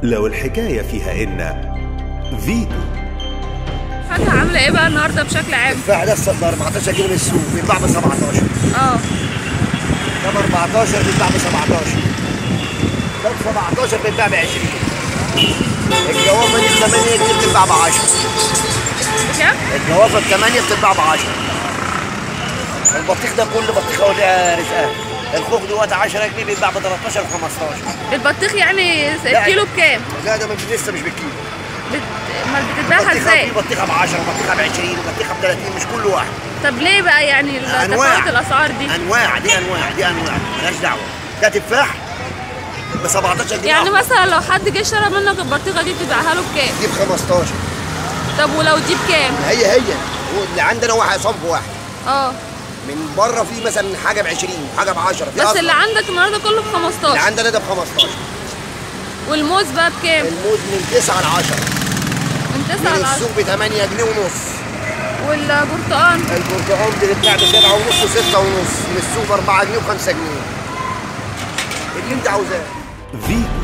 لو الحكاية فيها إن فيتو فاكهة عاملة ايه بقى النهاردة بشكل عام؟ التفاح ده الصد 14 جنيه من السوق بيتباع ب 17 اه ده ب 14 بيتباع ب 17 ده ب 17 بيتباع ب 20 الجوافه دي ب 8 جنيه بتتباع ب 10 بكام؟ الجوافه ب 8 بتتباع ب 10 البطيخ ده كل بطيخه وليها رزقها الخوخ دلوقتي 10 جنيه بيتباع ب 13 و 15 البطيخ يعني لا. الكيلو بكام؟ لا ده مش لسه مش بالكيلو بت... امال بتتباعها بطيخه ازاي؟ في بطيخه ب 10 وبطيخه ب 20 وبطيخه ب 30 مش كل واحد طب ليه بقى يعني أنواع. تفاوت الاسعار دي؟ انواع دي انواع دي انواع مالهاش دعوه ده تفاح ب 17 جنيه يعني أخضر. مثلا لو حد جه اشترى منك البطيخة دي تبيعها له بكام؟ دي ب 15 طب ولو دي بكام؟ هي هي هو اللي عندنا واحد صنف واحد اه من بره في مثلا حاجه ب 20 وحاجه ب 10 في بس أصغر. اللي عندك النهارده كله ب اللي 15 عندنا ده ب 15 والموز بقى بكام؟ الموز من 9 ل 10 من 9 من ل 10 السوق ب 8 جنيه ونص والبرتقال البرتقال بتتباع ب 7 ونص و6 ونص من السوق ب 4 جنيه و5 جنيه اللي انت عاوزاه فيتو